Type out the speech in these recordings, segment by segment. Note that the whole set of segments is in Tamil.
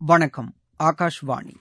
வணக்கம் ஆகாஷ்வாணி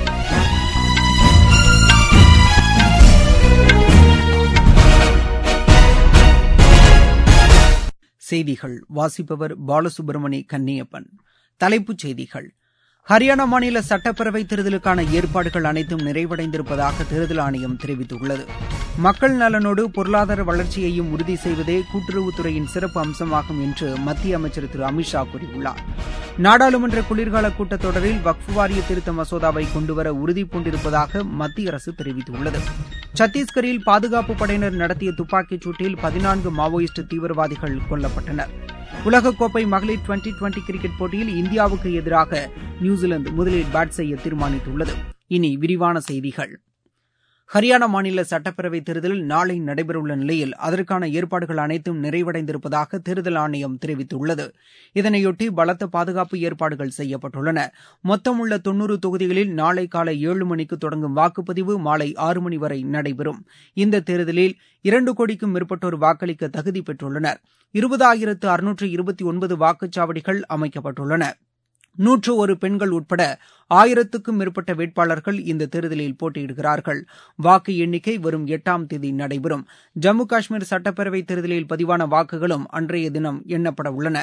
செய்திகள் வாசிப்பவர் பாலசுப்ரமணி கன்னியப்பன் தலைப்புச் செய்திகள் ஹரியானா மாநில சட்டப்பேரவை தேர்தலுக்கான ஏற்பாடுகள் அனைத்தும் நிறைவடைந்திருப்பதாக தேர்தல் ஆணையம் தெரிவித்துள்ளது மக்கள் நலனோடு பொருளாதார வளர்ச்சியையும் உறுதி செய்வதே கூட்டுறவுத்துறையின் சிறப்பு அம்சமாகும் என்று மத்திய அமைச்சர் திரு அமித்ஷா கூறியுள்ளார் நாடாளுமன்ற குளிர்கால கூட்டத்தொடரில் வக்ஃபு வாரிய திருத்த மசோதாவை கொண்டுவர உறுதிபூண்டிருப்பதாக மத்திய அரசு தெரிவித்துள்ளது சத்தீஸ்கரில் பாதுகாப்பு படையினர் நடத்திய துப்பாக்கிச் சூட்டில் பதினான்கு மாவோயிஸ்ட் தீவிரவாதிகள் கொல்லப்பட்டனர் உலகக்கோப்பை மகளிர் டுவெண்டி டுவெண்டி கிரிக்கெட் போட்டியில் இந்தியாவுக்கு எதிராக நியூசிலாந்து முதலில் பேட் செய்ய தீர்மானித்துள்ளது இனி விரிவான செய்திகள் ஹரியானா மாநில சட்டப்பேரவைத் தேர்தல் நாளை நடைபெறவுள்ள நிலையில் அதற்கான ஏற்பாடுகள் அனைத்தும் நிறைவடைந்திருப்பதாக தேர்தல் ஆணையம் தெரிவித்துள்ளது இதனையொட்டி பலத்த பாதுகாப்பு ஏற்பாடுகள் செய்யப்பட்டுள்ளன மொத்தம் உள்ள தொன்னூறு தொகுதிகளில் நாளை காலை ஏழு மணிக்கு தொடங்கும் வாக்குப்பதிவு மாலை ஆறு மணி வரை நடைபெறும் இந்த தேர்தலில் இரண்டு கோடிக்கும் மேற்பட்டோர் வாக்களிக்க தகுதி பெற்றுள்ளனர் இருபதாயிரத்து அறுநூற்று இருபத்தி ஒன்பது வாக்குச்சாவடிகள் அமைக்கப்பட்டுள்ளன நூற்று ஒரு பெண்கள் உட்பட ஆயிரத்துக்கும் மேற்பட்ட வேட்பாளர்கள் இந்த தேர்தலில் போட்டியிடுகிறார்கள் வாக்கு எண்ணிக்கை வரும் எட்டாம் தேதி நடைபெறும் ஜம்மு காஷ்மீர் சட்டப்பேரவைத் தேர்தலில் பதிவான வாக்குகளும் அன்றைய தினம் எண்ணப்பட உள்ளன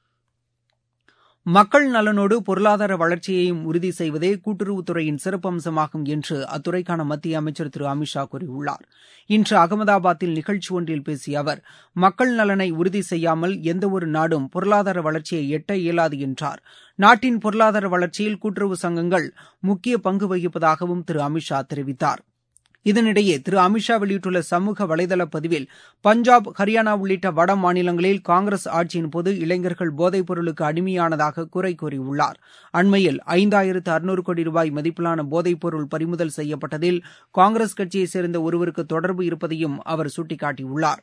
மக்கள் நலனோடு பொருளாதார வளர்ச்சியையும் உறுதி செய்வதே கூட்டுறவுத்துறையின் சிறப்பம்சமாகும் என்று அத்துறைக்கான மத்திய அமைச்சர் திரு அமித்ஷா கூறியுள்ளார் இன்று அகமதாபாத்தில் நிகழ்ச்சி ஒன்றில் பேசிய அவர் மக்கள் நலனை உறுதி செய்யாமல் எந்தவொரு நாடும் பொருளாதார வளர்ச்சியை எட்ட இயலாது என்றார் நாட்டின் பொருளாதார வளர்ச்சியில் கூட்டுறவு சங்கங்கள் முக்கிய பங்கு வகிப்பதாகவும் திரு அமித்ஷா தெரிவித்தார் இதனிடையே திரு அமித்ஷா வெளியிட்டுள்ள சமூக வலைதள பதிவில் பஞ்சாப் ஹரியானா உள்ளிட்ட வட மாநிலங்களில் காங்கிரஸ் ஆட்சியின் போது இளைஞர்கள் போதைப் பொருளுக்கு அடிமையானதாக குறை கூறியுள்ளார் அண்மையில் ஐந்தாயிரத்து அறுநூறு கோடி ரூபாய் மதிப்பிலான போதைப் பொருள் பறிமுதல் செய்யப்பட்டதில் காங்கிரஸ் கட்சியைச் சேர்ந்த ஒருவருக்கு தொடர்பு இருப்பதையும் அவர் சுட்டிக்காட்டியுள்ளார்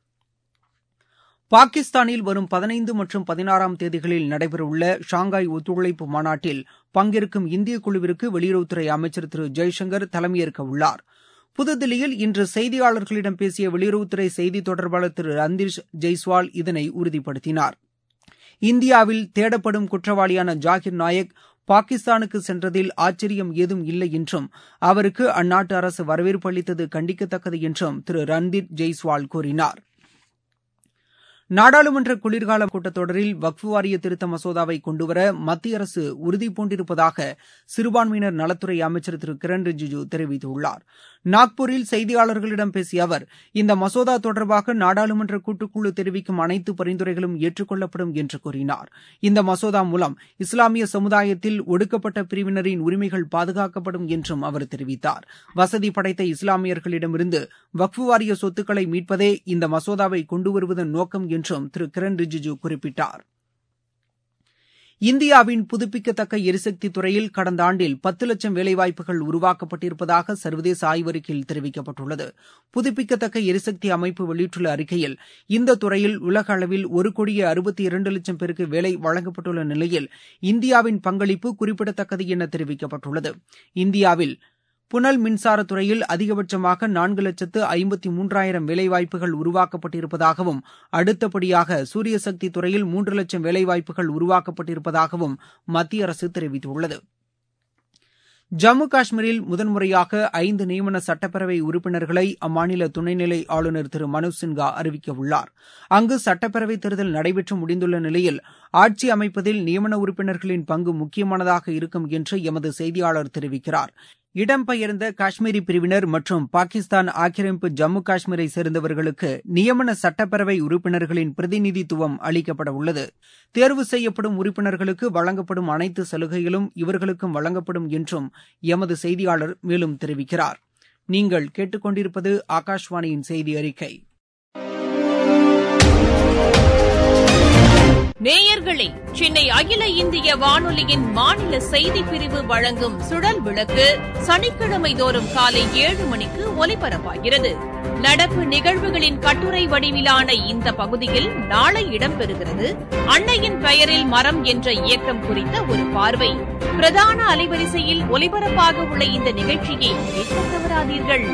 பாகிஸ்தானில் வரும் பதினைந்து மற்றும் பதினாறாம் தேதிகளில் நடைபெறவுள்ள ஷாங்காய் ஒத்துழைப்பு மாநாட்டில் பங்கேற்கும் இந்திய குழுவிற்கு வெளியுறவுத்துறை அமைச்சர் திரு ஜெய்சங்கர் தலைமையேற்க உள்ளார் புதுதில்லியில் இன்று செய்தியாளர்களிடம் பேசிய வெளியுறவுத்துறை செய்தி தொடர்பாளர் திரு ரந்தீர் ஜெய்ஸ்வால் இதனை உறுதிப்படுத்தினார் இந்தியாவில் தேடப்படும் குற்றவாளியான ஜாகிர் நாயக் பாகிஸ்தானுக்கு சென்றதில் ஆச்சரியம் ஏதும் இல்லை என்றும் அவருக்கு அந்நாட்டு அரசு வரவேற்பு அளித்தது கண்டிக்கத்தக்கது என்றும் திரு ரன்தீப் ஜெய்ஸ்வால் கூறினார் நாடாளுமன்ற குளிர்கால கூட்டத்தொடரில் வக்ஃபு வாரிய திருத்த மசோதாவை கொண்டுவர மத்திய அரசு உறுதிபூண்டிருப்பதாக சிறுபான்மையினர் நலத்துறை அமைச்சர் திரு கிரண் ரிஜிஜு தெரிவித்துள்ளார் நாக்பூரில் செய்தியாளர்களிடம் பேசிய அவர் இந்த மசோதா தொடர்பாக நாடாளுமன்ற கூட்டுக்குழு தெரிவிக்கும் அனைத்து பரிந்துரைகளும் ஏற்றுக்கொள்ளப்படும் என்று கூறினார் இந்த மசோதா மூலம் இஸ்லாமிய சமுதாயத்தில் ஒடுக்கப்பட்ட பிரிவினரின் உரிமைகள் பாதுகாக்கப்படும் என்றும் அவர் தெரிவித்தார் வசதி படைத்த இஸ்லாமியர்களிடமிருந்து வக்ஃபு வாரிய சொத்துக்களை மீட்பதே இந்த மசோதாவை கொண்டுவருவதன் நோக்கம் என்றும் திரு கிரண் ரிஜிஜு குறிப்பிட்டார் இந்தியாவின் புதுப்பிக்கத்தக்க எரிசக்தி துறையில் கடந்த ஆண்டில் பத்து லட்சம் வேலைவாய்ப்புகள் உருவாக்கப்பட்டிருப்பதாக சர்வதேச ஆய்வறிக்கையில் தெரிவிக்கப்பட்டுள்ளது புதுப்பிக்கத்தக்க எரிசக்தி அமைப்பு வெளியிட்டுள்ள அறிக்கையில் இந்த துறையில் உலக அளவில் ஒரு கோடியே அறுபத்தி இரண்டு லட்சம் பேருக்கு வேலை வழங்கப்பட்டுள்ள நிலையில் இந்தியாவின் பங்களிப்பு குறிப்பிடத்தக்கது என தெரிவிக்கப்பட்டுள்ளது இந்தியாவில் புனல் மின்சாரத் துறையில் அதிகபட்சமாக நான்கு லட்சத்து ஐம்பத்தி மூன்றாயிரம் வேலைவாய்ப்புகள் உருவாக்கப்பட்டிருப்பதாகவும் அடுத்தபடியாக சூரிய சக்தி துறையில் மூன்று லட்சம் வேலைவாய்ப்புகள் உருவாக்கப்பட்டிருப்பதாகவும் மத்திய அரசு தெரிவித்துள்ளது ஜம்மு காஷ்மீரில் முதன்முறையாக ஐந்து நியமன சட்டப்பேரவை உறுப்பினர்களை அம்மாநில துணைநிலை ஆளுநர் திரு மனோஜ் சின்ஹா அறிவிக்கவுள்ளார் அங்கு சட்டப்பேரவைத் தேர்தல் நடைபெற்று முடிந்துள்ள நிலையில் ஆட்சி அமைப்பதில் நியமன உறுப்பினர்களின் பங்கு முக்கியமானதாக இருக்கும் என்று எமது செய்தியாளர் தெரிவிக்கிறார் இடம்பெயர்ந்த காஷ்மீரி பிரிவினர் மற்றும் பாகிஸ்தான் ஆக்கிரமிப்பு ஜம்மு காஷ்மீரை சேர்ந்தவர்களுக்கு நியமன சட்டப்பேரவை உறுப்பினர்களின் பிரதிநிதித்துவம் அளிக்கப்பட உள்ளது தேர்வு செய்யப்படும் உறுப்பினர்களுக்கு வழங்கப்படும் அனைத்து சலுகைகளும் இவர்களுக்கும் வழங்கப்படும் என்றும் எமது செய்தியாளர் மேலும் தெரிவிக்கிறார் நீங்கள் கேட்டுக்கொண்டிருப்பது ஆகாஷ்வாணியின் செய்தி அறிக்கை நேயர்களே சென்னை அகில இந்திய வானொலியின் மாநில செய்தி பிரிவு வழங்கும் சுழல் விளக்கு சனிக்கிழமை தோறும் காலை ஏழு மணிக்கு ஒலிபரப்பாகிறது நடப்பு நிகழ்வுகளின் கட்டுரை வடிவிலான இந்த பகுதியில் நாளை இடம்பெறுகிறது அன்னையின் பெயரில் மரம் என்ற இயக்கம் குறித்த ஒரு பார்வை பிரதான அலைவரிசையில் ஒலிபரப்பாக உள்ள இந்த நிகழ்ச்சியை கேட்க தவறாதீர்கள்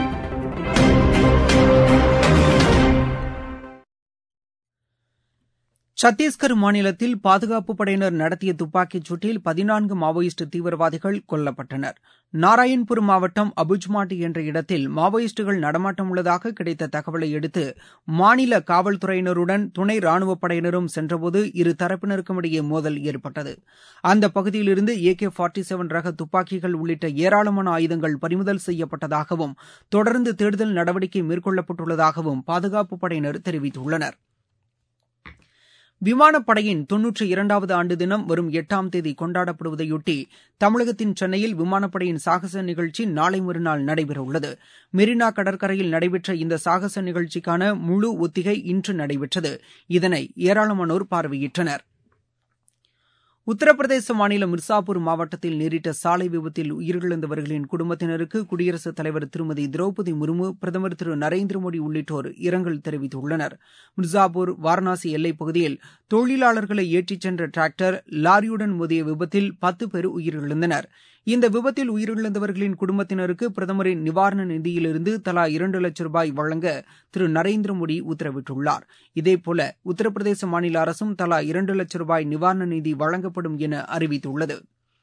சத்தீஸ்கர் மாநிலத்தில் பாதுகாப்புப் படையினர் நடத்திய துப்பாக்கிச் சூட்டில் பதினான்கு மாவோயிஸ்ட் தீவிரவாதிகள் கொல்லப்பட்டனர் நாராயண்பூர் மாவட்டம் அபுஜ்மாட்டி என்ற இடத்தில் மாவோயிஸ்டுகள் நடமாட்டம் உள்ளதாக கிடைத்த தகவலை அடுத்து மாநில காவல்துறையினருடன் துணை ராணுவப் படையினரும் சென்றபோது இரு தரப்பினருக்கும் இடையே மோதல் ஏற்பட்டது அந்த பகுதியிலிருந்து ஏ கே ஃபார்ட்டி செவன் ரக துப்பாக்கிகள் உள்ளிட்ட ஏராளமான ஆயுதங்கள் பறிமுதல் செய்யப்பட்டதாகவும் தொடர்ந்து தேடுதல் நடவடிக்கை மேற்கொள்ளப்பட்டுள்ளதாகவும் பாதுகாப்புப் படையினர் தெரிவித்துள்ளனர் விமானப்படையின் தொன்னூற்றி இரண்டாவது ஆண்டு தினம் வரும் எட்டாம் தேதி கொண்டாடப்படுவதையொட்டி தமிழகத்தின் சென்னையில் விமானப்படையின் சாகச நிகழ்ச்சி நாளை மறுநாள் நடைபெறவுள்ளது மெரினா கடற்கரையில் நடைபெற்ற இந்த சாகச நிகழ்ச்சிக்கான முழு ஒத்திகை இன்று நடைபெற்றது இதனை ஏராளமானோர் பார்வையிட்டனர் உத்தரப்பிரதேச மாநிலம் மிர்சாபூர் மாவட்டத்தில் நேரிட்ட சாலை விபத்தில் உயிரிழந்தவர்களின் குடும்பத்தினருக்கு குடியரசுத் தலைவர் திருமதி திரௌபதி முர்மு பிரதமர் திரு நரேந்திர மோடி உள்ளிட்டோர் இரங்கல் தெரிவித்துள்ளனர் மிர்சாபூர் வாரணாசி எல்லைப் பகுதியில் தொழிலாளர்களை ஏற்றிச் சென்ற டிராக்டர் லாரியுடன் மோதிய விபத்தில் பத்து பேர் உயிரிழந்தனர் இந்த விபத்தில் உயிரிழந்தவர்களின் குடும்பத்தினருக்கு பிரதமரின் நிவாரண நிதியிலிருந்து தலா இரண்டு லட்சம் ரூபாய் வழங்க திரு நரேந்திர மோடி உத்தரவிட்டுள்ளார் இதேபோல உத்தரப்பிரதேச மாநில அரசும் தலா இரண்டு லட்சம் ரூபாய் நிவாரண நிதி வழங்கப்படும் என அறிவித்துள்ளது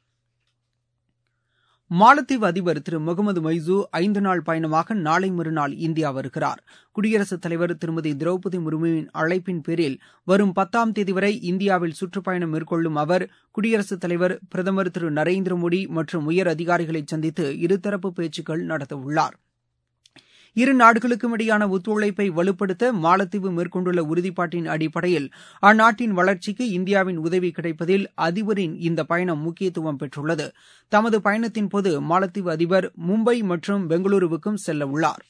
மாலத்தீவு அதிபர் திரு முகமது மைசூ ஐந்து நாள் பயணமாக நாளை மறுநாள் இந்தியா வருகிறார் குடியரசுத் தலைவர் திருமதி திரௌபதி முர்முவின் அழைப்பின் பேரில் வரும் பத்தாம் தேதி வரை இந்தியாவில் சுற்றுப்பயணம் மேற்கொள்ளும் அவர் குடியரசுத் தலைவர் பிரதமர் திரு நரேந்திர மோடி மற்றும் உயர் அதிகாரிகளை சந்தித்து இருதரப்பு பேச்சுக்கள் நடத்தவுள்ளார் இரு நாடுகளுக்கும் இடையான ஒத்துழைப்பை வலுப்படுத்த மாலத்தீவு மேற்கொண்டுள்ள உறுதிப்பாட்டின் அடிப்படையில் அந்நாட்டின் வளர்ச்சிக்கு இந்தியாவின் உதவி கிடைப்பதில் அதிபரின் இந்த பயணம் முக்கியத்துவம் பெற்றுள்ளது தமது பயணத்தின் போது மாலத்தீவு அதிபர் மும்பை மற்றும் பெங்களூருவுக்கும் செல்ல உள்ளார்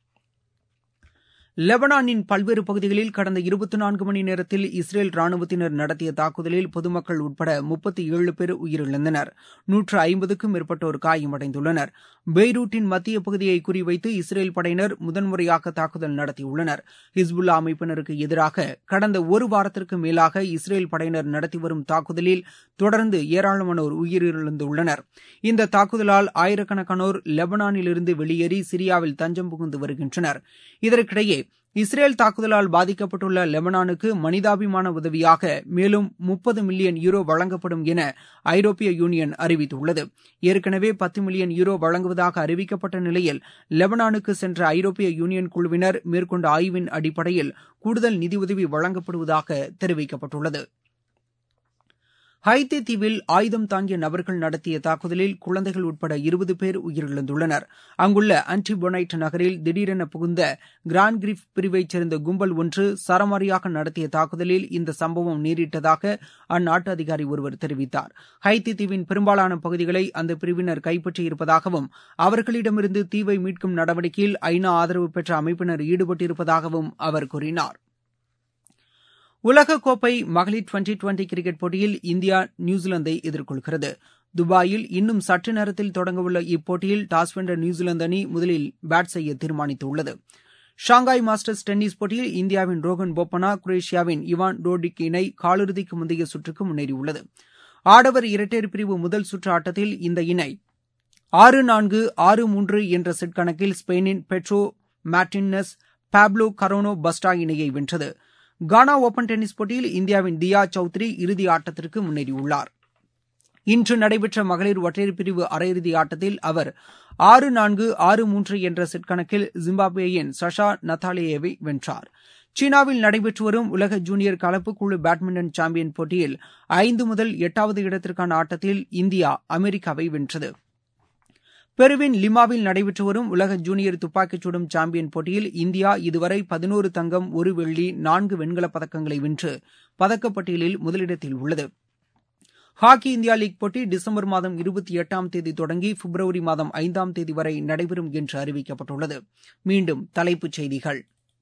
லெபனானின் பல்வேறு பகுதிகளில் கடந்த இருபத்தி நான்கு மணி நேரத்தில் இஸ்ரேல் ராணுவத்தினர் நடத்திய தாக்குதலில் பொதுமக்கள் உட்பட முப்பத்தி ஏழு பேர் உயிரிழந்தனர் நூற்று ஐம்பதுக்கும் மேற்பட்டோர் காயமடைந்துள்ளனர் பெய்ரூட்டின் மத்திய பகுதியை குறிவைத்து இஸ்ரேல் படையினர் முதன்முறையாக தாக்குதல் நடத்தியுள்ளனர் ஹிஸ்புல்லா அமைப்பினருக்கு எதிராக கடந்த ஒரு வாரத்திற்கு மேலாக இஸ்ரேல் படையினர் நடத்தி வரும் தாக்குதலில் தொடர்ந்து ஏராளமானோர் உயிரிழந்துள்ளனர் இந்த தாக்குதலால் ஆயிரக்கணக்கானோர் லெபனானிலிருந்து வெளியேறி சிரியாவில் தஞ்சம் புகுந்து வருகின்றனர் இதற்கிடையே இஸ்ரேல் தாக்குதலால் பாதிக்கப்பட்டுள்ள லெபனானுக்கு மனிதாபிமான உதவியாக மேலும் முப்பது மில்லியன் யூரோ வழங்கப்படும் என ஐரோப்பிய யூனியன் அறிவித்துள்ளது ஏற்கனவே பத்து மில்லியன் யூரோ வழங்குவதாக அறிவிக்கப்பட்ட நிலையில் லெபனானுக்கு சென்ற ஐரோப்பிய யூனியன் குழுவினர் மேற்கொண்ட ஆய்வின் அடிப்படையில் கூடுதல் நிதியுதவி வழங்கப்படுவதாக தெரிவிக்கப்பட்டுள்ளது ஹைத்தி தீவில் ஆயுதம் தாங்கிய நபர்கள் நடத்திய தாக்குதலில் குழந்தைகள் உட்பட இருபது பேர் உயிரிழந்துள்ளனர் அங்குள்ள ஆன்டிபொனைட் நகரில் திடீரென புகுந்த கிராண்ட் கிரிப் பிரிவைச் சேர்ந்த கும்பல் ஒன்று சரமாரியாக நடத்திய தாக்குதலில் இந்த சம்பவம் நேரிட்டதாக அந்நாட்டு அதிகாரி ஒருவர் தெரிவித்தார் ஹைத்தி தீவின் பெரும்பாலான பகுதிகளை அந்த பிரிவினர் கைப்பற்றியிருப்பதாகவும் அவர்களிடமிருந்து தீவை மீட்கும் நடவடிக்கையில் ஐநா ஆதரவு பெற்ற அமைப்பினர் ஈடுபட்டிருப்பதாகவும் அவர் கூறினார் உலகக்கோப்பை மகளிர் டுவெண்டி டுவெண்டி கிரிக்கெட் போட்டியில் இந்தியா நியூசிலாந்தை எதிர்கொள்கிறது துபாயில் இன்னும் சற்று நேரத்தில் தொடங்கவுள்ள இப்போட்டியில் டாஸ் வென்ற நியூசிலாந்து அணி முதலில் பேட் செய்ய தீர்மானித்துள்ளது ஷாங்காய் மாஸ்டர்ஸ் டென்னிஸ் போட்டியில் இந்தியாவின் ரோகன் போப்பனா குரேஷியாவின் இவான் டோடிக் இணை காலிறுதிக்கு முந்தைய சுற்றுக்கு முன்னேறியுள்ளது ஆடவர் இரட்டையர் பிரிவு முதல் சுற்று ஆட்டத்தில் இந்த இணை ஆறு நான்கு ஆறு மூன்று என்ற செட் கணக்கில் ஸ்பெயினின் Pedro Martinez Pablo Carreno Busta இணையை வென்றது கானா ஓபன் டென்னிஸ் போட்டியில் இந்தியாவின் தியா சௌத்ரி இறுதி ஆட்டத்திற்கு முன்னேறியுள்ளார் இன்று நடைபெற்ற மகளிர் ஒற்றையர் பிரிவு அரையிறுதி ஆட்டத்தில் அவர் ஆறு நான்கு ஆறு மூன்று என்ற செட் கணக்கில் ஜிம்பாப்வேயின் சஷா நத்தாலியேவை வென்றார் சீனாவில் நடைபெற்று வரும் உலக ஜூனியர் கலப்புக்குழு பேட்மிண்டன் சாம்பியன் போட்டியில் ஐந்து முதல் எட்டாவது இடத்திற்கான ஆட்டத்தில் இந்தியா அமெரிக்காவை வென்றது பெருவின் லிமாவில் நடைபெற்று வரும் உலக ஜூனியர் துப்பாக்கிச் சுடும் சாம்பியன் போட்டியில் இந்தியா இதுவரை பதினோரு தங்கம் ஒரு வெள்ளி நான்கு வெண்கலப் பதக்கங்களை வென்று பதக்கப்பட்டியலில் முதலிடத்தில் உள்ளது ஹாக்கி இந்தியா லீக் போட்டி டிசம்பர் மாதம் இருபத்தி எட்டாம் தேதி தொடங்கி பிப்ரவரி மாதம் ஐந்தாம் தேதி வரை நடைபெறும் என்று அறிவிக்கப்பட்டுள்ளது மீண்டும் தலைப்புச் செய்திகள்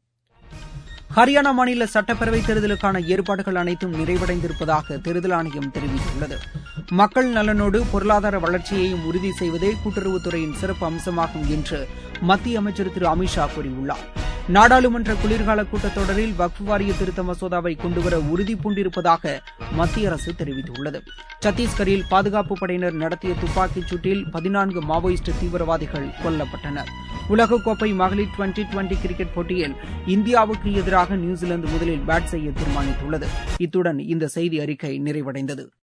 ஹரியானா மாநில சட்டப்பேரவை தேர்தலுக்கான ஏற்பாடுகள் அனைத்தும் நிறைவடைந்திருப்பதாக தேர்தல் ஆணையம் தெரிவித்துள்ளது மக்கள் நலனோடு பொருளாதார வளர்ச்சியையும் உறுதி செய்வதே கூட்டுறவுத்துறையின் சிறப்பு அம்சமாகும் என்று மத்திய அமைச்சர் திரு அமித்ஷா கூறியுள்ளார் நாடாளுமன்ற குளிர்கால கூட்டத்தொடரில் வக்ஃப் வாரிய திருத்த மசோதாவை கொண்டுவர உறுதி பூண்டிருப்பதாக மத்திய அரசு தெரிவித்துள்ளது சத்தீஸ்கரில் பாதுகாப்பு படையினர் நடத்திய துப்பாக்கிச் சூட்டில் பதினான்கு மாவோயிஸ்ட் தீவிரவாதிகள் கொல்லப்பட்டனர் உலகக்கோப்பை மகளிர் டுவெண்டி டுவெண்டி கிரிக்கெட் போட்டியில் இந்தியாவுக்கு எதிராக நியூசிலாந்து முதலில் பேட் செய்ய தீர்மானித்துள்ளது இத்துடன் இந்த செய்தி அறிக்கை நிறைவடைந்தது